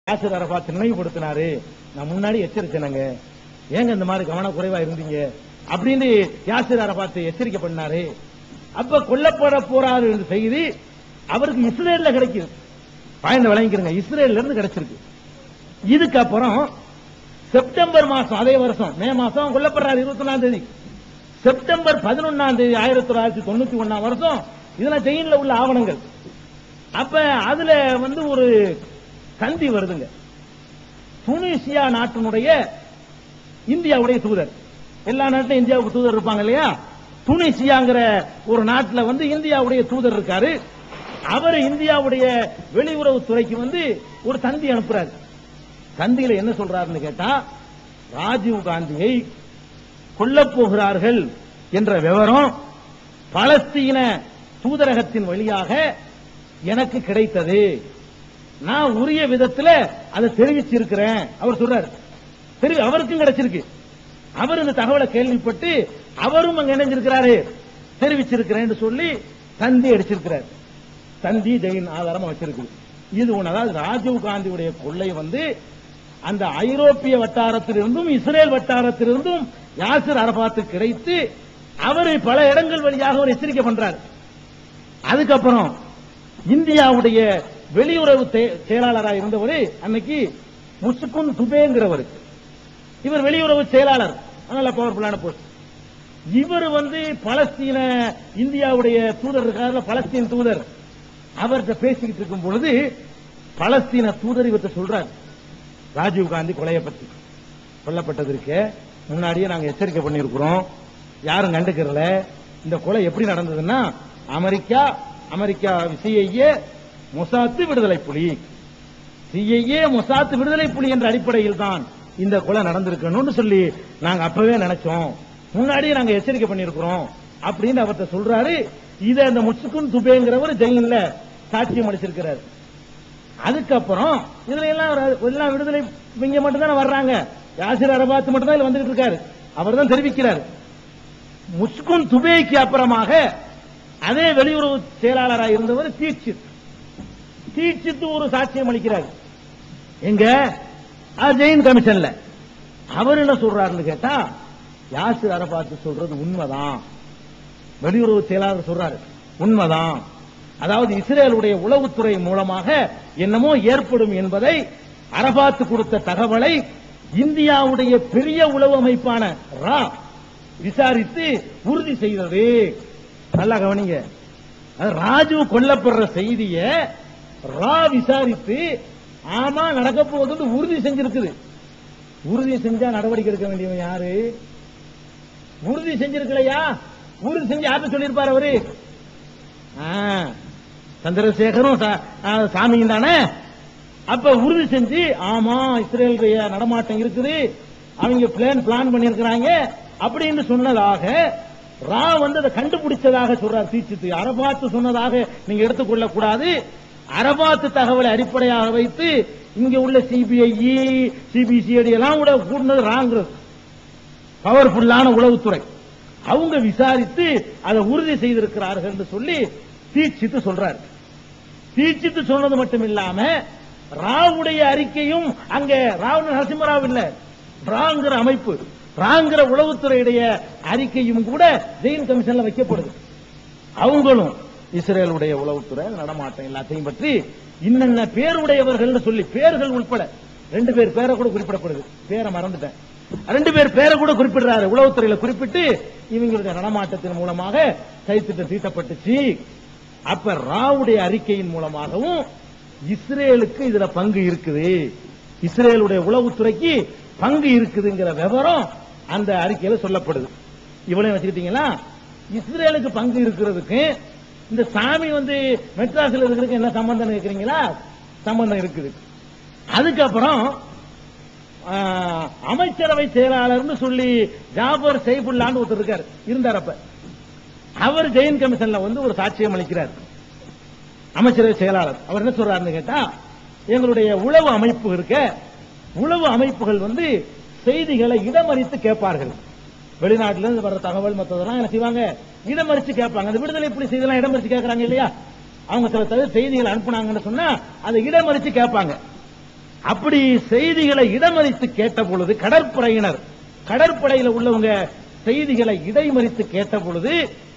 Yasser Arafat நினைவுபடுத்தினாரு நான் முன்னாடி எச்சரித்தேனுங்க ஏங்க இந்த மாதிரி கவனக்குறைவா இருந்தீங்க அப்படின்னு யாசிர் அரபாத் எச்சரிக்கை பண்ணாரு அப்ப கொல்லப்பட போறாரு என்ற செய்தி அவருக்கு இஸ்ரேல்ல கிடைக்குது பயந்து விளங்கிக்கிறங்க இஸ்ரேல்ல இருந்து கிடைச்சிருக்கு இதுக்கப்புறம் செப்டம்பர் மாசம் அதே வருஷம் மே மாசம் கொல்லப்படுறாரு இருபத்தி ஒன்னாம் தேதி செப்டம்பர் பதினொன்னாம் தேதி ஆயிரத்தி தொள்ளாயிரத்தி தொண்ணூத்தி ஒன்னாம் வருஷம் இதெல்லாம் ஜெயின்ல உள்ள ஆவணங்கள் அப்ப அதுல வந்து ஒரு தந்தி வருதுங்க துனிசியா நாட்டினுடைய இந்தியாவுடைய தூதர் எல்லா நாட்டிலும் இந்தியாவுக்கு தூதர் இருப்பாங்க இல்லையா துனிசியாங்கிற ஒரு நாட்டுல வந்து இந்தியாவுடைய தூதர் இருக்காரு அவர் இந்தியாவுடைய வெளியுறவுத்துறைக்கு வந்து ஒரு தந்தி அனுப்புறாரு தந்தியில என்ன சொல்றாருன்னு கேட்டா ராஜீவ் காந்தியை கொல்லப் போகிறார்கள் என்ற விவரம் பலஸ்தீன தூதரகத்தின் வழியாக எனக்கு கிடைத்தது நான் உரிய விதத்துல அதை தெரிவிச்சிருக்கிறேன் அவர் சொல்றாரு தெரிவி அவருக்கும் கிடைச்சிருக்கு அவர் இந்த தகவலை கேள்விப்பட்டு அவரும் அங்க இணைஞ்சிருக்கிறாரு தெரிவிச்சிருக்கிறேன்னு சொல்லி தந்தி அடிச்சிருக்கிறார் தந்தி ஜெயின் ஆதாரமா வச்சிருக்கு இது ஒண்ணு அதாவது ராஜீவ் காந்தியுடைய கொள்ளை வந்து அந்த ஐரோப்பிய வட்டாரத்திலிருந்தும் இஸ்ரேல் வட்டாரத்திலிருந்தும் யாசிர் அரபாத்து கிடைத்து அவரை பல இடங்கள் வழியாக ஒரு எச்சரிக்கை பண்றார் அதுக்கப்புறம் இந்தியாவுடைய வெளியுறவு தே- செயலாளராக இருந்தவர் அன்னைக்கு முசுகுன் துபேங்கிறவர் இவர் வெளியுறவு செயலாளர் நல்ல பவர்ஃபுல்லான போஸ்ட் இவர் வந்து பலஸ்தீன இந்தியாவுடைய தூதர் இருக்காருல பலஸ்தீன் தூதர் அவர்கிட்ட பேசிக்கிட்டு இருக்கும் பொழுது பலஸ்தீன தூதர் இவர்கிட்ட சொல்றார் ராஜீவ் காந்தி கொலையை பத்தி கொல்லப்பட்டதற்கு முன்னாடியே நாங்க எச்சரிக்கை பண்ணியிருக்கிறோம் யாரும் கண்டுக்கிறல இந்த கொலை எப்படி நடந்ததுன்னா அமெரிக்கா அமெரிக்கா சிஐஏ மொசாத்து விடுதலை புலி சிஐஏ மொசாத்து விடுதலை புலி என்ற அடிப்படையில் தான் இந்த கொலை நடந்திருக்கணும்னு சொல்லி நாங்க அப்பவே நினைச்சோம் முன்னாடியே நாங்க எச்சரிக்கை பண்ணியிருக்கிறோம் அப்படின்னு அவர்கிட்ட சொல்றாரு இத அந்த முச்சுக்குன் துபேங்கிறவர் ஜெயின்ல சாட்சியம் அளிச்சிருக்கிறார் அதுக்கப்புறம் இதுல எல்லாம் ஒரு- எல்லாம் விடுதலை இங்க மட்டும் தானே வர்றாங்க யாசிர் அரபாத் மட்டும் தான் இதுல வந்துகிட்டு இருக்காரு அவர் தான் தெரிவிக்கிறார் முஸ்குன் துபேக்கு அப்புறமாக அதே வெளியுறவு செயலாளராக இருந்தவர் தீட்சித் தீட்சித்து ஒரு சாட்சியம் அளிக்கிறார் எங்க ஆ, ஜெயின் கமிஷன்ல அவர் என்ன சொல்றாருன்னு கேட்டா யாசிர் அரபாத் சொல்றது உண்மைதான் வெளியுறவு செயலாளர் சொல்றாரு உண்மைதான் அதாவது இஸ்ரேலுடைய உளவுத்துறை மூலமாக என்னமோ ஏற்படும் என்பதை அரபாத்து கொடுத்த தகவலை இந்தியாவுடைய பெரிய உளவு அமைப்பான ரா விசாரித்து உறுதி செய்தது நல்லா கவனிங்க அது ராஜீவ் கொல்லப்படுற செய்திய ரா விசாரித்து ஆமா நடக்க போகுதுன்னு உறுதி செஞ்சிருக்குது உறுதி செஞ்சா நடவடிக்கை எடுக்க வேண்டியவன் யாரு உறுதி செஞ்சிருக்கலையா உறுதி செஞ்சு யார்கிட்ட சொல்லியிருப்பார் அவரு ஆ, சந்திரசேகரும் சா- ஆ, சாமியும் தானே அப்ப உறுதி செஞ்சு ஆமா இஸ்ரேலுடைய நடமாட்டம் இருக்குது அவங்க பிளான் பிளான் பண்ணியிருக்கிறாங்க அப்படின்னு சொன்னதாக ரா வந்து அதை கண்டுபிடிச்சதாக சொல்றார் தீட்சித்து அரபாத்து சொன்னதாக நீங்க எடுத்துக்கொள்ள கூடாது அரபாத்து தகவலை அடிப்படையாக வைத்து இங்க உள்ள சிபிஐ சிபிசிஐடி எல்லாம் கூட கூடினது ராங்கிறது பவர்ஃபுல்லான உளவுத்துறை அவங்க விசாரித்து அதை உறுதி செய்திருக்கிறார்கள் என்று சொல்லி தீட்சித்து சொல்றாரு தீட்சித்து சொன்னது மட்டும் இல்லாம ராவுடைய அறிக்கையும் அங்க ராவ் நரசிம்மராவ் இல்ல ராங்கிற அமைப்பு ராங்கிற உளவுத்துறையுடைய அறிக்கையும் கூட ஜெயின் கமிஷன்ல வைக்கப்படுது அவங்களும் இஸ்ரேலுடைய உளவுத்துறை நடமாட்டம் எல்லாத்தையும் பற்றி இன்னென்ன பேருடையவர்கள் சொல்லி பேர்கள் உட்பட ரெண்டு பேர் பேரை கூட குறிப்பிடப்படுது பேரை மறந்துட்டேன் ரெண்டு பேர் பேரை கூட குறிப்பிடுறாரு உளவுத்துறையில குறிப்பிட்டு இவங்களுடைய நடமாட்டத்தின் மூலமாக கைத்திட்டம் தீட்டப்பட்டுச்சு அப்ப ராவுடைய அறிக்கையின் மூலமாகவும் இஸ்ரேலுக்கு இதுல பங்கு இருக்குது இஸ்ரேலுடைய உளவுத்துறைக்கு பங்கு இருக்குதுங்கிற விவரம் அந்த அறிக்கையில சொல்லப்படுது இவ்வளவு வச்சுக்கிட்டீங்களா இஸ்ரேலுக்கு பங்கு இருக்கிறதுக்கு இந்த சாமி வந்து மெட்ராஸ்ல இருக்கிறதுக்கு என்ன சம்பந்தம் இருக்கிறீங்களா சம்பந்தம் இருக்குது அதுக்கப்புறம் ஆ, அமைச்சரவை செயலாளர்னு சொல்லி ஜாபர் சைபுல்லான்னு ஒருத்தர் இருக்காரு இருந்தார் அப்ப அவர் ஜெயின் கமிஷன்ல வந்து ஒரு சாட்சியம் அளிக்கிறார் அமைச்சரவை செயலாளர் அவர் என்ன சொல்றாருன்னு கேட்டா எங்களுடைய உளவு அமைப்பு இருக்க உளவு அமைப்புகள் வந்து செய்திகளை இடமறித்து கேட்பார்கள் வெளிநாட்டுல இருந்து வர்ற தகவல் மற்றதெல்லாம் என்ன செய்வாங்க இடமறிச்சு கேட்பாங்க அந்த விடுதலை புலி செய்தியெல்லாம் இடமறிச்சு கேட்கறாங்க இல்லையா அவங்க சில தவிர செய்திகள் அனுப்புனாங்கன்னு சொன்னா அதை இடமறிச்சு கேட்பாங்க அப்படி செய்திகளை இடமறித்து கேட்ட பொழுது கடற்படையினர் கடற்படையில உள்ளவங்க செய்திகளை இடைமறித்து கேட்ட பொழுது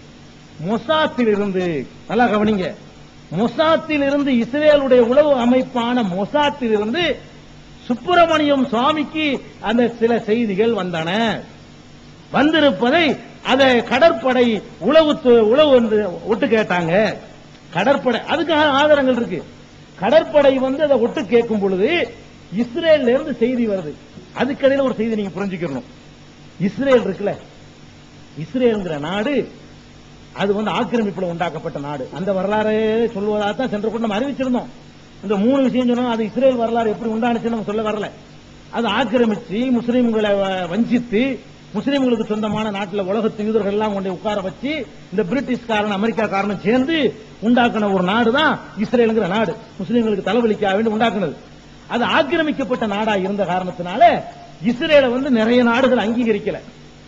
மொசாத்தில் இருந்து நல்லா கவனிங்க மொசாத்தில் இருந்து இஸ்ரேலுடைய உளவு அமைப்பான மொசாத்தில் இருந்து சுப்பிரமணியம் சுவாமிக்கு அந்த சில செய்திகள் வந்தன வந்திருப்பதை அதை கடற்படை உளவு து- உளவு வந்து ஒட்டு கேட்டாங்க கடற்படை அதுக்கு ஆ- ஆதாரங்கள் இருக்கு கடற்படை வந்து அதை ஒட்டு கேட்கும் பொழுது இஸ்ரேல்ல இருந்து செய்தி வருது அதுக்கடையில ஒரு செய்தி நீங்க புரிஞ்சுக்கணும் இஸ்ரேல் இருக்குல்ல இஸ்ரேல்ங்கிற நாடு அது வந்து ஆக்கிரமிப்புல உண்டாக்கப்பட்ட நாடு அந்த வரலாறு சொல்வதாக தான் சென்ற கூட நம்ம அறிவிச்சிருந்தோம் இந்த மூணு விஷயம் சொன்னோம் அது இஸ்ரேல் வரலாறு எப்படி உண்டானுச்சுன்னு நம்ம சொல்ல வரல அது ஆக்கிரமிச்சு முஸ்லீம்களை வ- வஞ்சித்து முஸ்லீம்களுக்கு சொந்தமான நாட்டில் உலகத்து யூதர்கள் எல்லாம் கொண்டு உட்கார வச்சு இந்த பிரிட்டிஷ்காரன் அமெரிக்காக்காரனும் சேர்ந்து உண்டாக்குன ஒரு நாடு தான் இஸ்ரேலுங்கிற நாடு முஸ்லீம்களுக்கு தலைவலிக்க வேண்டி உண்டாக்குனது அது ஆக்கிரமிக்கப்பட்ட நாடா இருந்த காரணத்தினால இஸ்ரேலை வந்து நிறைய நாடுகள் அங்கீகரிக்கல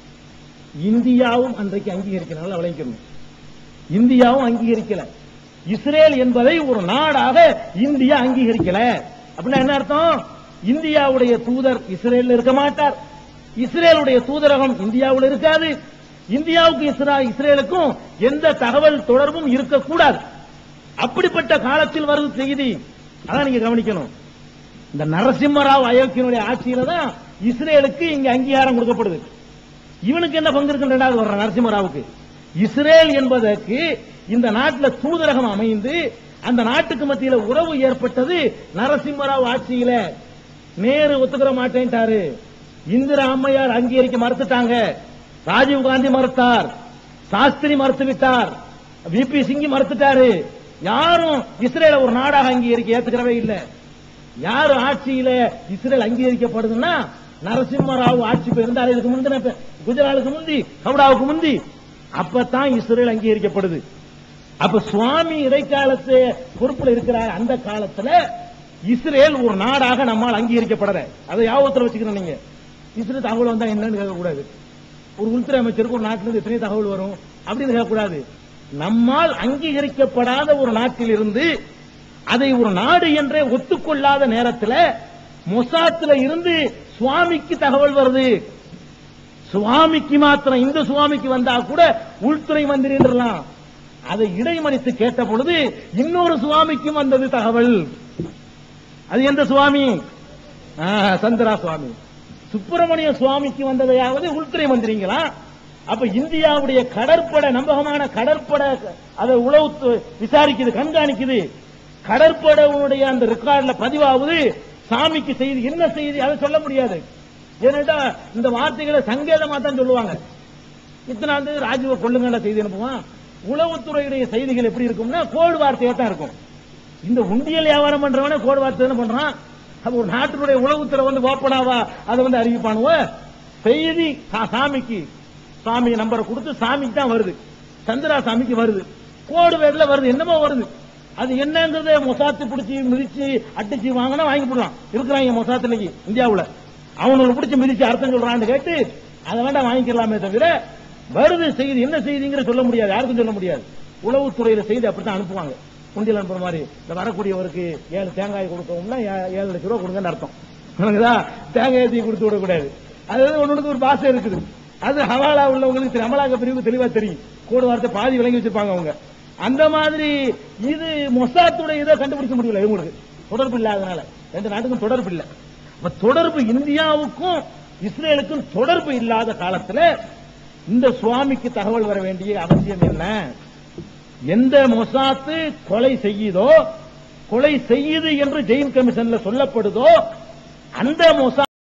இந்தியாவும் அன்றைக்கு அங்கீகரிக்கனால விளங்கிக்கணும் இந்தியாவும் அங்கீகரிக்கல இஸ்ரேல் என்பதை ஒரு நாடாக இந்தியா அங்கீகரிக்கல அப்படின்னா என்ன அர்த்தம் இந்தியாவுடைய தூதர் இஸ்ரேல்ல இருக்க மாட்டார் இஸ்ரேலுடைய தூதரகம் இந்தியாவில் இருக்காது இந்தியாவுக்கு இஸ்ரா இஸ்ரேலுக்கும் எந்த தகவல் தொடர்பும் இருக்கக்கூடாது அப்படிப்பட்ட காலத்தில் வருது செய்தி அதான் நீங்க கவனிக்கணும் இந்த நரசிம்மராவ் அயோக்கியனுடைய ஆட்சியில தான் இஸ்ரேலுக்கு இங்க அங்கீகாரம் கொடுக்கப்படுது இவனுக்கு என்ன பங்கு இருக்கு ரெண்டாவது வர்ற நரசிம்மராவுக்கு இஸ்ரேல் என்பதற்கு இந்த நாட்டில் தூதரகம் அமைந்து அந்த நாட்டுக்கு மத்தியில உறவு ஏற்பட்டது நரசிம்மராவ் ஆட்சியில நேரு ஒத்துக்கிற மாட்டேன்ட்டாரு இந்திரா அம்மையார் அங்கீகரிக்க மறுத்துட்டாங்க ராஜீவ் காந்தி மறுத்தார் சாஸ்திரி மறுத்து விட்டார் விபி சிங்கி மறுத்துட்டாரு யாரும் இஸ்ரேல ஒரு நாடாக அங்கீகரிக்க ஏத்துக்கிறவே இல்லை யார் ஆட்சியில இஸ்ரேல் அங்கீகரிக்கப்படுதுன்னா நரசிம்மராவ் ஆட்சி இப்ப இருந்தாரு இதுக்கு முந்தின இப்ப குஜராலுக்கு முந்தி கவுடாவுக்கு முந்தி அப்பதான் இஸ்ரேல் அங்கீகரிக்கப்படுது அப்ப சுவாமி இடைக்காலத்து பொறுப்புல இருக்கிறார் அந்த காலத்துல இஸ்ரேல் ஒரு நாடாக நம்மால் அங்கீகரிக்கப்படல அதை யாபத்துல வச்சுக்கணும் நீங்க இஸ்ரேல் தகவல் வந்தா என்னன்னு கேட்கக்கூடாது ஒரு உள்துறை அமைச்சருக்கு ஒரு நாட்டில இருந்து எத்தனை தகவல் வரும் அப்படின்னு கேட்கக்கூடாது நம்மால் அங்கீகரிக்கப்படாத ஒரு நாட்டில் இருந்து அதை ஒரு நாடு என்றே ஒத்துக்கொள்ளாத நேரத்தில் மொசாத்துல இருந்து சுவாமிக்கு தகவல் வருது சுவாமிக்கு மாத்திரம் இந்த சுவாமிக்கு வந்தா கூட உள்துறை மந்திரின்றலாம் அதை இடைமறித்து கேட்ட பொழுது இன்னொரு சுவாமிக்கும் வந்தது தகவல் அது எந்த சுவாமி ஆ, சந்திரா சுவாமி சுப்பிரமணிய சுவாமிக்கு வந்ததையாவது உள்துறை மந்திரிங்களா அப்ப இந்தியாவுடைய கடற்படை நம்பகமான கடற்படை அதை உளவு து- விசாரிக்குது கண்காணிக்குது கடற்படையினுடைய அந்த ரெக்கார்ட்ல பதிவாகுது சாமிக்கு செய்தி என்ன செய்தி அதை சொல்ல முடியாது ஏனென்றா இந்த வார்த்தைகளை சங்கேதமா தான் சொல்லுவாங்க இத்தனாந்து ராஜீவ கொள்ளுங்கள செய்தி அனுப்புவான் உளவுத்துறையுடைய செய்திகள் எப்படி இருக்கும்னா கோடு வார்த்தையா தான் இருக்கும் இந்த உண்டியல் வியாபாரம் பண்றவனே கோடு வார்த்தை தானே பண்றான் அப்ப ஒரு நாட்டினுடைய உளவுத்துறை வந்து ஓப்பனாவா அதை வந்து அறிவிப்பானுவ செய்தி சா- சாமிக்கு சாமி நம்பரை கொடுத்து சாமிக்கு தான் வருது சந்திரா சாமிக்கு வருது கோடு வேர்ல வருது என்னமோ வருது அது என்னங்கிறத மொசாத்து பிடிச்சி மிதிச்சு அடிச்சு வாங்கினா வாங்கி போடலாம் இருக்கிறாங்க மொசாத்து இன்னைக்கு இந்தியாவுல அவனுக்கு பிடிச்சி மிதிச்சு அர்த்தம் சொல்றான்னு கேட்டு அதை வேண்டாம் வாங்கிக்கலாமே தவிர வருது செய்தி என்ன செய்திங்கிற சொல்ல முடியாது யாருக்கும் சொல்ல முடியாது உளவுத்துறையில செய்தி அப்படித்தான் அனுப்புவாங்க குண்டில் அனுப்புற மாதிரி இந்த வரக்கூடியவருக்கு ஏழு தேங்காய் கொடுத்தோம்னா ஏ- ஏழு லட்சம் ரூபா கொடுங்கன்னு அர்த்தம் புரியுதா? தேங்காய் தீ கொடுத்து விடக்கூடாது அது ஒண்ணுக்கு ஒரு பாசை இருக்குது அது ஹவாலா உள்ளவங்களுக்கு தெரி- அமலாக்க பிரிவு தெளிவா தெரியும் கூட வார்த்தை பாதி விளங்கி வச்சிருப்பாங்க அவங்க அந்த மாதிரி இது மொசாத்துடைய இதை கண்டுபிடிக்க முடியல இவங்களுக்கு தொடர்பு இல்லாதனால ரெண்டு நாட்டுக்கும் தொடர்பு இல்ல அப்ப தொடர்பு இந்தியாவுக்கும் இஸ்ரேலுக்கும் தொடர்பு இல்லாத காலத்துல இந்த சுவாமிக்கு தகவல் வர வேண்டிய அவசியம் என்ன எந்த மொசாத்து கொலை செய்யுதோ கொலை செய்யுது என்று ஜெயின் கமிஷன்ல சொல்லப்படுதோ அந்த மொசா